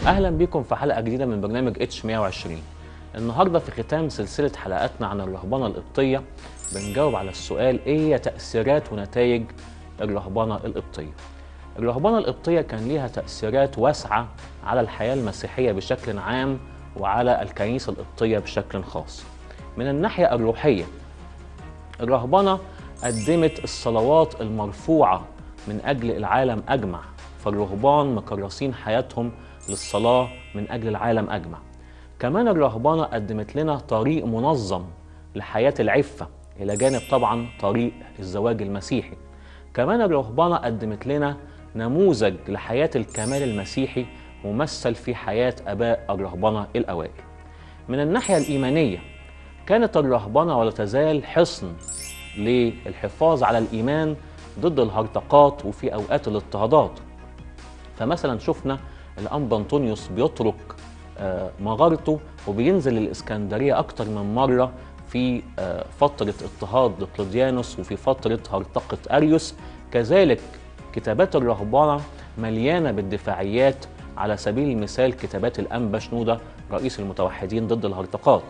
اهلا بكم في حلقه جديده من برنامج اتش 120 النهارده في ختام سلسله حلقاتنا عن الرهبنه القبطيه بنجاوب على السؤال ايه هي تاثيرات ونتائج الرهبنه القبطيه الرهبنه القبطيه كان ليها تاثيرات واسعه على الحياه المسيحيه بشكل عام وعلى الكنيسه القبطيه بشكل خاص من الناحيه الروحيه الرهبنه قدمت الصلوات المرفوعه من اجل العالم اجمع فالرهبان مكرسين حياتهم للصلاه من اجل العالم اجمع كمان الرهبنه قدمت لنا طريق منظم لحياه العفه الى جانب طبعا طريق الزواج المسيحي كمان الرهبنه قدمت لنا نموذج لحياه الكمال المسيحي ممثل في حياه اباء الرهبنه الاوائل من الناحيه الايمانيه كانت الرهبنه ولا تزال حصن للحفاظ على الايمان ضد الهرطقات وفي اوقات الاضطهادات فمثلا شفنا الانبا انطونيوس بيترك آه، مغارته وبينزل الاسكندريه اكتر من مره في آه، فتره اضطهاد دقلديانوس وفي فتره هرطقه اريوس كذلك كتابات الرهبنه مليانه بالدفاعيات على سبيل المثال كتابات الانبا شنوده رئيس المتوحدين ضد الهرطقات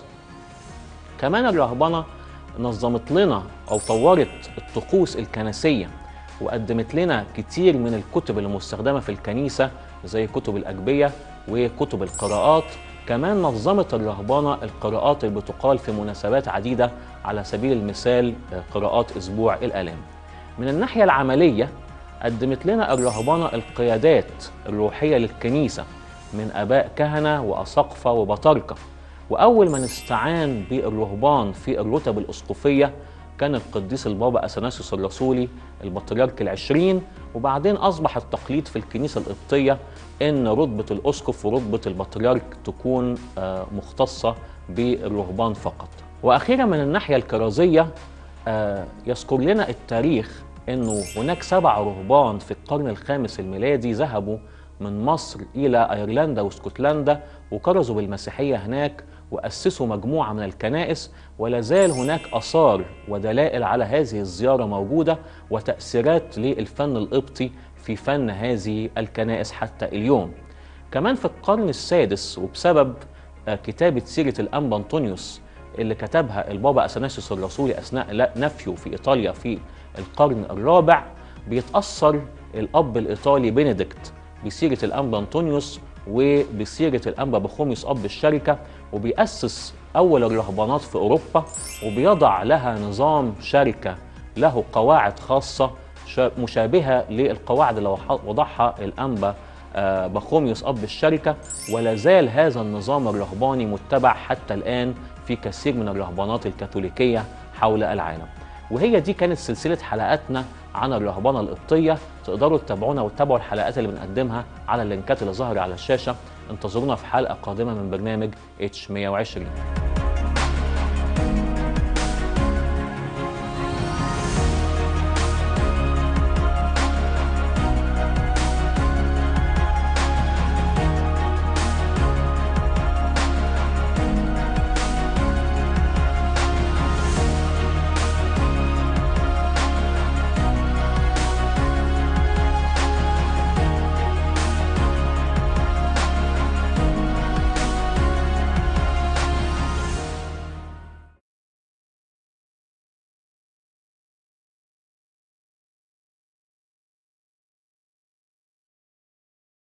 كمان الرهبنه نظمت لنا او طورت الطقوس الكنسيه وقدمت لنا كتير من الكتب المستخدمه في الكنيسه زي كتب الاجبيه وكتب القراءات كمان نظمت الرهبنه القراءات اللي بتقال في مناسبات عديده على سبيل المثال قراءات اسبوع الالام من الناحيه العمليه قدمت لنا الرهبنه القيادات الروحيه للكنيسه من اباء كهنه واساقفه وبطاركه واول من استعان بالرهبان في الرتب الاسقفيه كان القديس البابا اثناسيوس الرسولي البطريرك العشرين وبعدين اصبح التقليد في الكنيسه القبطيه ان رتبه الاسقف ورتبه البطريرك تكون آه، مختصه بالرهبان فقط. واخيرا من الناحيه الكرازيه آه، يذكر لنا التاريخ انه هناك سبع رهبان في القرن الخامس الميلادي ذهبوا من مصر الى ايرلندا واسكتلندا وكرزوا بالمسيحيه هناك واسسوا مجموعه من الكنائس ولا زال هناك اثار ودلائل على هذه الزياره موجوده وتاثيرات للفن القبطي في فن هذه الكنائس حتى اليوم. كمان في القرن السادس وبسبب آه، كتابه سيره الانبا انطونيوس اللي كتبها البابا اثناسيوس الرسولي اثناء لا- نفيه في ايطاليا في القرن الرابع بيتاثر الاب الايطالي بنديكت بسيره الانبا انطونيوس وبسيره الانبا بخوميوس اب الشركه وبيأسس اول الرهبانات في اوروبا وبيضع لها نظام شركه له قواعد خاصه شا- مشابهه للقواعد اللي وح- وضعها الانبا آه، بخوميوس اب الشركه ولا زال هذا النظام الرهباني متبع حتى الان في كثير من الرهبانات الكاثوليكيه حول العالم. وهي دي كانت سلسله حلقاتنا عن الرهبنه القبطيه تقدروا تتابعونا وتتابعوا الحلقات اللي بنقدمها على اللينكات اللي ظاهره على الشاشه انتظرونا في حلقه قادمه من برنامج اتش 120